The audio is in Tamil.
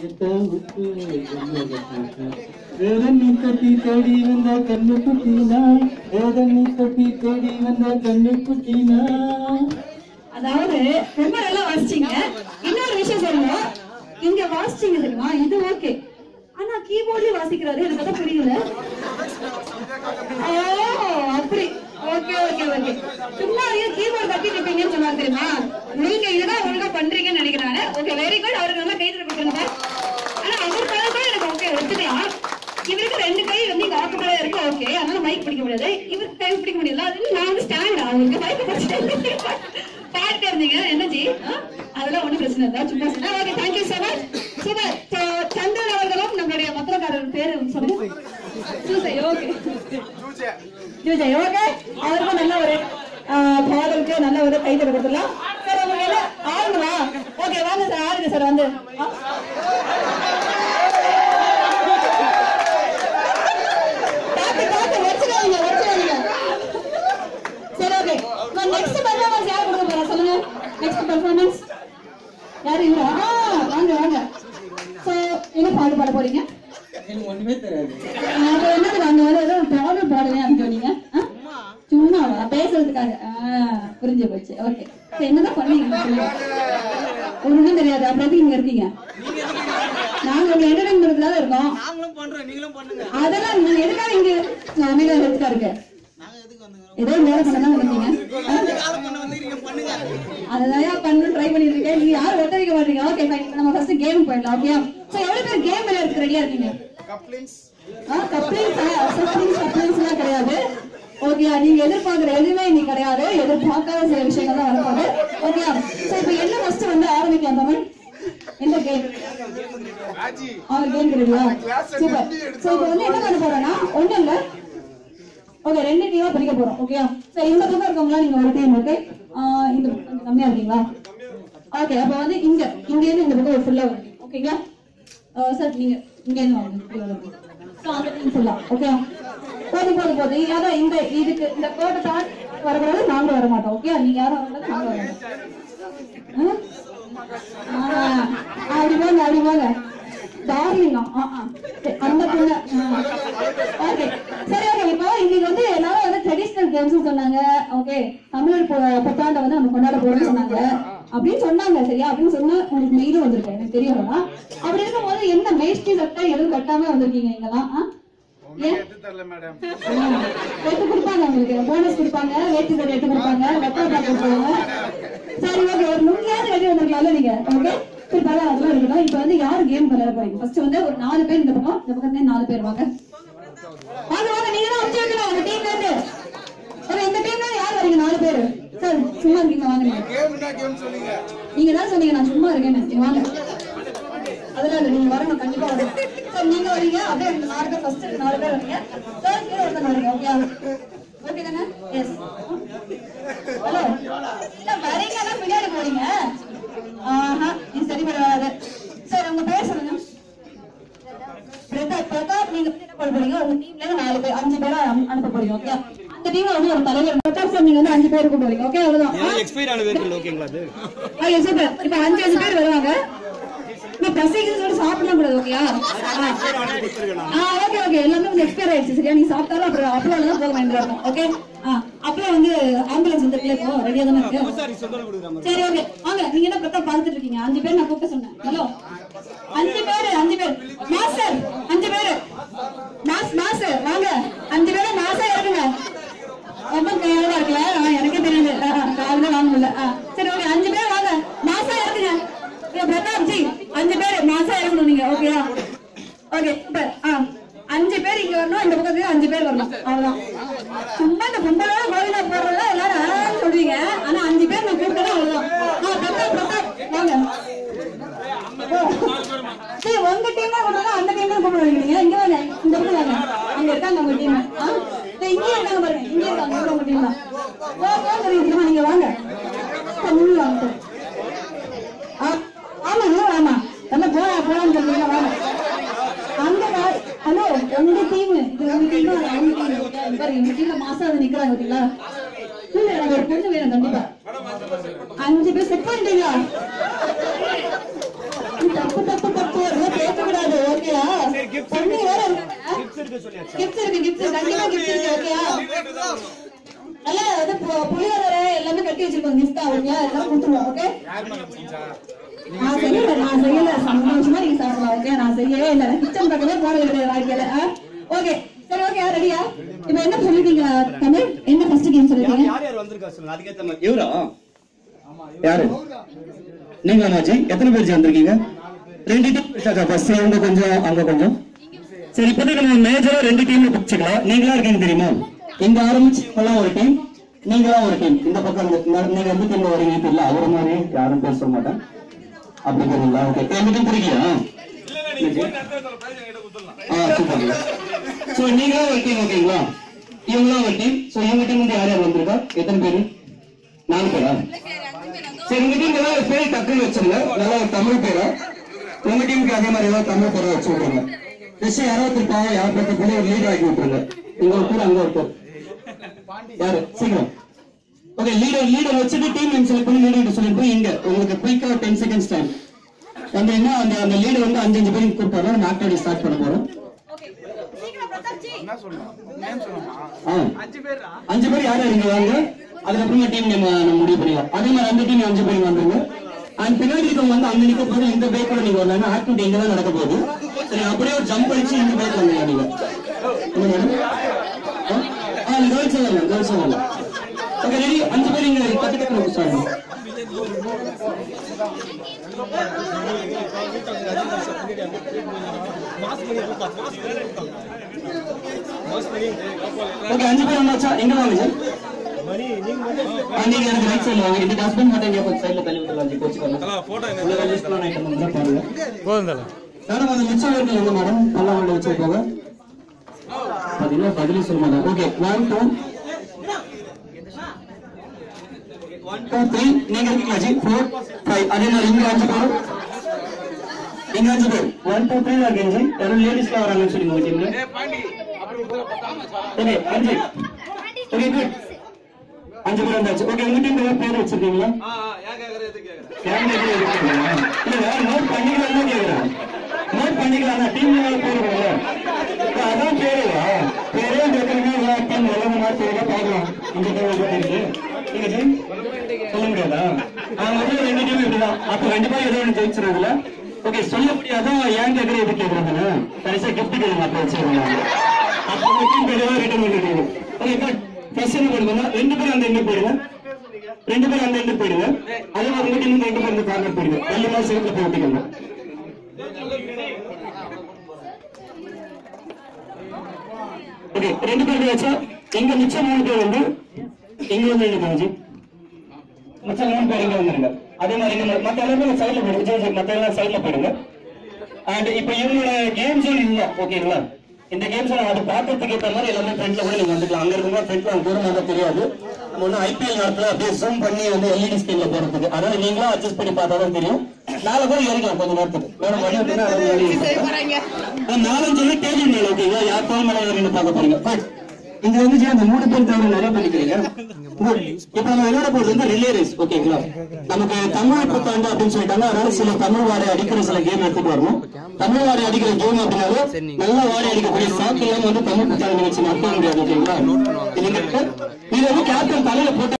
எட்ட விட்டு என்னோட கூட்டு. வேதனை கட்டி தேடி வந்த கண்ணு குட்டினா வேதனை கட்டி தேடி வந்த கண்ணு குட்டினா அதாவது ரொம்ப நல்லா வாசிச்சீங்க இன்னொரு விஷயம் சொல்லணும் இங்க வாசிச்சீங்க தெரியுமா இது ஓகே ஆனா கீபோர்ட்லயும் வாசிக்கிறாரு எனக்கு அதான் புரியல ஓ அப்படி ஓகே ஓகே ஓகே சும்மா கீபோர்ட் கட்டி நிப்பீங்கன்னு சொன்னாங்க தெரியுமா நீங்க இதுதான் ஒழுங்கா பண்றீங்கன்னு நினைக்கிறாரு ஓகே வெரி குட் அவருக்கு நல்லா கை தர கொடுத்துருங்க ஆனா அவர் பண்ணதான் எனக்கு ஓகே ஒத்துக்கலாம் இவருக்கு ரெண்டு கை வந்து இங்க ஆக்குப்படையா இருக்கு ஓகே அதனால மைக் பிடிக்க முடியாது இவருக்கு கை பிடிக்க முடியல அது நான் வந்து ஸ்டாண்ட் அவருக்கு மைக் பிடிச்சிட்டு பாட்டு இருந்தீங்க என்னஜி ஆ? அதெல்லாம் ஒண்ணும் பிரச்சனை இல்லை சும்மா சொன்னா okay thank you so much super Chandran அவர்களும் நம்மளுடைய மத்திரக்காரர் பேரு சொல்லுங்க சூசை ஓகே ஜூஜை ஓகே அவருக்கும் நல்ல ஒரு ஆ, பாடலுக்கு நல்ல ஒரு கைத்தறி கொடுத்துடலாம் சார் உங்க வேலை ஆளுங்களா ஓகே வாங்க சார் ஆளுங்க சார் வந்து ஆ. பார்த்து பார்த்து வச்சுக்காதீங்க வச்சுக்காதீங்க சரி ஓகே நான் நெக்ஸ்ட் பெர்ஃபார்மன்ஸ் யார் கொடுக்க போறா சொல்லுங்க நெக்ஸ்ட் பெர்ஃபார்மன்ஸ் யாரு இல்ல ஆ வாங்க வாங்க சோ என்ன பாட்டு பாட போறீங்க எனக்கு ஒண்ணுமே தெரியாது அப்ப என்னது நாங்க வந்து ஏதோ பாடல் பாடுவேன் அப்படின்னு சொன்னீங்க ஆ? சும்மா பேசுறதுக்காக ஆ, புரிஞ்சு போச்சு ஓகே சரி என்னதான் பண்ணுவீங்க சொல்லுங்க. ஒண்ணும் தெரியாது அப்புறம் எதுக்கு இங்க இருக்கீங்க நாங்க உங்க என்டர்டைன்மெண்ட்ல தான் இருக்கோம் நாங்களும் பண்றோம் நீங்களும் பண்ணுங்க அதெல்லாம் நீங்க எதுக்காக இங்க அமைதியா எடுத்துக்கா இருக்கு நாங்க எதுக்கு வந்துக்கிறோம் ஏதோ வேலை பண்ண தான் வந்தீங்க காலம் பண்ண வந்துக்கிறீங்க பண்ணுங்க அததான் பண்ணு ட்ரை பண்ணிட்டு இருக்கேன் நீங்க யாரும் ஒத்துழைக்க மாட்டீங்க ஓகே ஃபைன் நம்ம ஃபர்ஸ்ட் கேம் போயிடலாம் ஓகே சோ எவ்வளவு பேர் கேம் விளையாடுறதுக்கு ரெடியா இருக்கீங்க கப்ளிங்ஸ் ஆ கப்ளிங்ஸ் கப்ளிங்ஸ் கப்ளிங்ஸ்லாம் கிடையாது ஓகே நீங்க எதிர்பார்க்குற எதுவுமே இன்னைக்கு கிடையாது எதிர்பார்க்காத சில விஷயங்கள் தான் வரப்போகுது ஓகே சோ இப்போ என்ன ஃபர்ஸ்ட் வந்து ஆரம்பிக்கலாம் தமிழ் எந்த கேம் அவர் கேம் கிடையா சூப்பர் சோ இப்போ வந்து என்ன பண்ண போறோம்னா ஒண்ணும் இல்ல ஓகே ரெண்டு டீமா பிரிக்க போறோம் ஓகே சோ இந்த பக்கம் இருக்கவங்களா நீங்க ஒரு டீம் ஓகே இந்த கொஞ்சம் கம்மியா இருக்கீங்களா ஓகே அப்ப வந்து இங்க இங்க இருந்து இந்த பக்கம் ஒரு ஃபுல்லா வரும் ஓகேங்களா சார் நீங்க இங்க இருந்து வாங்க சோ அந்த டீம் ஃபுல்லா ஓகே போதும் போதும் போதும் அதான் இந்த இதுக்கு இந்த கோட்டை தாண்டி வரக்கூடாது நாங்களும் வர மாட்டோம் ஓகே நீங்க யாரும் வரக்கூடாது நாங்களும் வர மாட்டோம் ஆ? ஆ, அப்படி போங்க அப்படி போங்க டார்லிங்கா ஆ ஆ சரி, அந்த பொண்ணு ஓகே சரி ஓகே இப்போ இன்னைக்கு வந்து எல்லாரும் வந்து ட்ரெடிஷனல் கேம்ஸ் சொன்னாங்க ஓகே தமிழ் பு- புத்தாண்டை வந்து நம்ம கொண்டாட போறோம்னு சொன்னாங்க அப்படின்னு சொன்னாங்க சரியா அப்படின்னு சொன்னா உங்களுக்கு மெயிலும் வந்திருக்கு எனக்கு தெரியும் அப்படி இருக்கும்போது என்ன வேஷ்டி சட்டை எதுவும் கட்டாம வந்திருக்கீங்க இங்கெல்லாம் ஆ? ஏன் எடுத்து கொடுப்பாங்க உங்களுக்கு போனஸ் கொடுப்பாங்க வேட்டி சட்டை எடுத்து கொடுப்பாங்க லெட்டர் பேக் கொடுப்பாங்க சரி ஓகே ஒரு நுண்ணியாவது கட்டி வந்திருக்கலாம்ல நீங்க ஓகே சரி பரவாயில்ல அதெல்லாம் இருக்கட்டும் இப்போ வந்து யார் கேம் விளையாட போறீங்க ஃபர்ஸ்ட் வந்து ஒரு நாலு பேர் இந்த பக்கம் இந்த பக்கத்துல நாலு பேர் வாங்க வாங்க வாங்க நீங்க தான் அனுப்பிச்சு வைக்கணும் உங்க டீம்ல இருந்து ஓகே இந்த டீம்ல யார் வரீங்க நாலு பேர் சார் சும்மா இருக்கீங்க வாங்க நீங்க கேம்னா கேம் சொல்லுங்க நீங்க தான் சொன்னீங்க நான் சும்மா இருக்கேன்னு நீங்க வாங்க அதெல்லாம் இல்ல நீங்க வரணும் கண்டிப்பா வரணும் சார் நீங்க வரீங்க அப்படியே இந்த நாலு பேர் ஃபர்ஸ்ட் நாலு பேர் வரீங்க தேர்ட் கீழ ஒருத்தர் வரீங்க ஓகே ஓகே தானே எஸ் ஹலோ இல்ல வரீங்கன்னா பின்னாடி போறீங்க ஆஹா இது சரி வராது சார் உங்க பேர் சொல்லுங்க பிரதாப் பிரதாப் நீங்க என்ன பண்ண போறீங்க உங்க டீம்ல இருந்து நாலு பேர் அஞ்சு பேரா அனு- அனுப்ப போறீங்க ஓகே அந்த டீம்ல வந்து ஒரு தலைவர் பிரதாப் சார் நீங்க வந்து அஞ்சு பேர் கூப்பிட்டு வரீங்க ஓகே அவ்வளவுதான் எக்ஸ்பைர் ஆன வெஹிக்கிள் ஓகேங்களா அது ஓகே சூப்பர் இப்போ அஞ்சு அஞ்சு பேர் வருவாங்க இப்போ பசிக்குது சொல்லி சாப்பிடலாம் கூடாது ஓகேயா ஆ ஓகே ஓகே எல்லாமே வந்து எக்ஸ்பயர் ஆயிடுச்சு சரியா நீ சாப்பிட்டாலும் அப்புறம் அப்பளம் தான் போக வேண்டியதா இருக்கும் ஓகே ஆ அப்பளம் வந்து ஆம்புலன்ஸ் வந்துருக்குல்ல இப்போ ரெடியா தானே இருக்கு சாரி சொல்ல கொடுக்குறாங்க சரி ஓகே வாங்க நீங்க என்ன பிரதா பார்த்துட்டு இருக்கீங்க அஞ்சு பேர் நான் கூப்பிட்டு சொன்னேன் ஹலோ அஞ்சு பேர் அஞ்சு பேர் மாஸ்டர் அஞ்சு பேர் மாஸ் மாஸ்டர் வாங்க அஞ்சு பேரும் மாசா இருக்குங்க ரொம்ப கேவலமா இருக்குல்ல ஆ, எனக்கே தெரியுது ஆ, ஆ, காலையில வாங்க முடியல ஆ, சரி ஓகே அஞ்சு பேர் வாங்க மாசா இருக்குங்க ஏ, பிரதாப் ஜி அஞ்சு பேர் மாசா இருக்கணும் நீங்க ஓகேயா ஓகே சூப்பர் ஆ அஞ்சு பேர் இங்க வரணும் இந்த பக்கத்துல அஞ்சு பேர் வரணும் அவ்வளவுதான் சும்மா இந்த பொம்பளை கோவிலா போடுறதா எல்லாரும் ஆன்னு சொல்றீங்க ஆனா அஞ்சு பேர் நான் கூப்பிட்டா அவ்வளவுதான் ஆ பிரதாப் பிரதாப் வாங்க ஓ. சரி உங்க டீம் தான் கூப்பிடுறதா அந்த டீம் தான் கூப்பிடுவீங்க நீங்க இங்க வாங்க இந்த பக்கம் வாங்க அங்க இருக்காங்க உங்க டீம் இங்கே இருக்காங்க பாருங்க இங்கே இருக்காங்க இங்க உங்க டீம் தான் ஓ போங்க திரும்ப நீங்க வாங்க சரி, நீங்க வாங்க ஆ, ஆமா ஆமா, ஆமா நம்ம போலா போலான்னு சொல்றீங்க வாங்க அங்க வா- ஹலோ உங்க டீம் இது உங்க டீம் அவங்க டீம் பாருங்க உங்க டீம்ல மாசம் வந்து நிக்கிறாங்க பாத்தீங்களா இல்ல எனக்கு ஒரு பொண்ணு வேணும் கண்டிப்பா அஞ்சு பேர் செட் பண்ணிட்டீங்களா தப்பு தப்பு தப்பு ஓகே கிஃப்ட்ஸ் இருக்கு கிஃப்ட்ஸ் கண்டிப்பா கிஃப்ட்ஸ் இருக்கு ஓகேயா நல்லா அது பு- புளியோதரை எல்லாமே கட்டி வச்சிருக்கோம் கிஃப்ட் அவங்க எல்லாம் கொடுத்துருவோம் ஓகே நான் செய்யல நான் செய்யல சந்தோஷமா நீங்க சாப்பிடலாம் ஓகே நான் செய்யவே இல்ல கிச்சன் பக்கமே போறது கிடையாது வாழ்க்கையில ஓகே சரி ஓகே ரெடியா இப்போ என்ன சொல்லிருக்கீங்க தமிழ் என்ன ஃபர்ஸ்ட் கேம் சொல்லிருக்கீங்க யார் யார் வந்திருக்கா சொல்லுங்க அதுக்கேத்த மாதிரி இவரா யாரு நீங்க அண்ணாச்சி எத்தனை பேர் வந்திருக்கீங்க ரெண்டு டீம் பிடிச்சாக்கா ஃபர்ஸ்ட் அவங்க கொஞ்சம் அவங்க கொஞ்சம் சரி இப்போதைக்கு நம்ம மேஜரா ரெண்டு டீம் பிடிச்சிக்கலாம் நீங்களா இருக்கீங்க தெரியுமா இங்க ஆரம்பிச்சு இவங்கெல்லாம் ஒரு டீம் நீங்களாம் ஒரு டீம் இந்த பக்கம் இருந்து- இந்த- நீங்க எந்த டீம்ல வரீங்க தெரியல அவர மாதிரி யாரும் பேச மாட்டேன் அப்படி தெரியுங்களா ஓகே எந்த டீம் பிடிக்கலையா ஆ சூப்பர் சோ நீங்களா ஒரு டீம் ஓகேங்களா இவங்களாம் ஒரு டீம் சோ இவங்க டீம் வந்து யார் யார் வந்திருக்கா எத்தனை பேரு நாலு பேரா சரி உங்க டீம் ஏதாவது பேர் டக்குன்னு வச்சிருங்க நல்லா ஒரு தமிழ் பேரா உங்க டீமுக்கு அதே மாதிரி ஏதாவது தமிழ் பேரா வச்சு விட்டுருங்க ஜஸ்ட் யாராவது இருப்பாங்க யார் பேர்த்த கூட ஒரு லீடர் ஆக்கி விட்டுருங்க இங்க ஒரு பேர் அங்க ஒரு பேர் யாரு சீக்கிரம் ஓகே லீடர் லீடர் வச்சுட்டு டீம் நேம் செலக்ட் பண்ணி லீடர் சொல்லிட்டு இங்க உங்களுக்கு குயிக்கா டென் செகண்ட்ஸ் டைம் வந்து என்ன அந்த அந்த லீடர் வந்து அஞ்சு அஞ்சு பேருக்கு கூப்பிட்டாரு நம்ம ஆக்டிவிட்டி ஸ்டார்ட் பண்ண போறோம் ஆ. அஞ்சு பேர் யார் யார் இங்க வாங்க அதுக்கப்புறமா டீம் நம்ம நம்ம முடிவு பண்ணிக்கலாம் அதே மாதிரி அந்த டீம் அஞ்சு பேர் வந்துருங்க அண்ட் பின்னாடி இருக்கவங்க வந்து அங்க நிக்க போது இந்த பேக்கோட நீங்க வரலாம் ஆக்டிவிட்டி இங்க தான் நடக்க போகுது சரி அப்படியே ஒரு ஜம்ப் அடிச்சு இந்த பேக் வந்துடலாம் நீங்க என்ன மேடம்? ஆ? ஆ கேர்ள்ஸ் வரலாம் கேர்ள்ஸ் வரலாம் ஓகே ரெடி அஞ்சு பேர் இங்க டக்கு டக்கு சார் ஓகே அஞ்சு பேர் வந்தாச்சா எங்க வாங்க சார் ஆ, நீங்க எனக்கு ரைட் சைடுல வாங்க இந்த ஹஸ்பண்ட் மட்டும் இங்க கொஞ்சம் சைடுல தள்ளி விட்டுலாம் ஜி கோச்சு வரலாம் உள்ள ரிலீஸ் பண்ண ஐட்டம் வந்து பாருங்க மேடம் அந்த மிச்சம் இருக்கு எங்க மேடம் நல்லா உள்ள வச்சு போங்க பாத்தீங்களா பதிலே சொல்ல மாட்டேன் okay one two two three நீங்க இருக்கீங்களா ஜி ஃபோர் ஃபைவ் அதே மாதிரி இங்க அஞ்சு பேர் இங்க அஞ்சு பேர் ஒன் டூ த்ரீ இருக்கீங்க ஜி யாரும் லேடிஸ்லாம் வராங்கன்னு சொல்லி உங்க டீம்ல ஓகே அஞ்சு ஓகே குட் அஞ்சு பேர் வந்தாச்சு ஓகே உங்க டீம் ஏதாவது பேர் வச்சிருக்கீங்களா கேமரா எதுவும் எடுக்கலையா? இல்ல நான் நோட் பண்ணிக்கலாம் தான் கேக்குறேன் நோட் பண்ணிக்கலாம் நான் டீம் பேர் இருக்குல்ல அதான் பேருவா பேரே கேட்கறீங்க எல்லா டீம் எல்லாமே மாதிரி பேருக்கா பார்க்கலாம் இந்த டீம் எப்படி இருக்கு நீங்க டீம் சொல்ல முடியாதா அவங்க வந்து ரெண்டு டீம் இப்படிதான் அப்ப கண்டிப்பா ஏதோ ஒன்று ஜெயிச்சிருவாங்கல்ல ஓகே சொல்ல முடியாதான் ஏன் கேட்கற எது கேட்கறாங்க கடைசியா கிஃப்ட் கேட்க அப்ப வச்சிருக்காங்க அப்ப டீம் பேர் ரிட்டர்ன் பண்ணிடுங்க ஓகே குட் ஃபர்ஸ்ட் என்ன பண்ணுங்க ரெண்டு பேரும் அந்த எண்டு போயிடுங்க ரெண்டு பேரும் அந்த எண்டு போயிடுங்க அதே மாதிரி உங்க டீம் ரெண்டு பேரும் இந்த கார்னர் போயிடுங்க ரெண்டு மாதிரி சேர்த்து போய் விட்டுக்கோங்க ஓகே ரெண்டு பேர் வச்சா எங்க மிச்சம் மூணு பேர் வந்து இங்க வந்து நிற்கணும் ஜி மிச்சம் மூணு பேர் இங்க வந்துருங்க அதே மாதிரி இங்க மத்த எல்லாருமே சைடுல போயிடுங்க ஜி, ஜி, மத்த எல்லாம் சைடுல போயிடுங்க அண்ட் இப்போ இவங்களோட கேம் ஜோன் இதுதான் ஓகேங்களா இந்த கேம் ஜோன் அது பார்க்கறதுக்கு ஏற்ற மாதிரி எல்லாமே ஃப்ரண்ட்ல கூட நீங்க வந்துக்கலாம் அங்க இருக்கும்போது ஃப்ரண்ட்ல அவங்க தூரம் தான் தெரியாது நம்ம ஒன்றும் ஐபிஎல் நேரத்துல அப்படியே ஜூம் பண்ணி வந்து எல்இடி ஸ்கிரீன்ல போறதுக்கு அதாவது நீங்களும் அட்ஜஸ்ட் பண்ணி பார்த்தா தான் தெரியும் நாலு பேர் ஏறிக்கலாம் கொஞ்ச நேரத்துக்கு மேடம் வழி விட்டுனா அது வழி இருக்கு. நாலஞ்சு டேபிள் மேல ஓகேங்களா யார் தோல் மேல ஏறின்னு பார்க்க போறீங்க Good. இங்க வந்து ஜி, அந்த மூணு பேர் தவிர நிறைய பண்ணிக்கிறீங்க Good. இப்ப நம்ம விளையாட போறது வந்து ரிலே ரேஸ் ஓகேங்களா நமக்கு தமிழ் புத்தாண்டு அப்படின்னு சொல்லிட்டாங்க அதனால சில தமிழ் வாடை அடிக்கிற சில கேம் எடுத்துட்டு வரணும் தமிழ் வாடை அடிக்கிற கேம் அப்படின்னாலே நல்ல வாடை அடிக்கக்கூடிய சாக்கு எல்லாம் வந்து தமிழ் புத்தாண்டு நிகழ்ச்சி நடத்த முடியாது ஓகேங்களா இது வந்து கேப்டன் தலையில போட்டு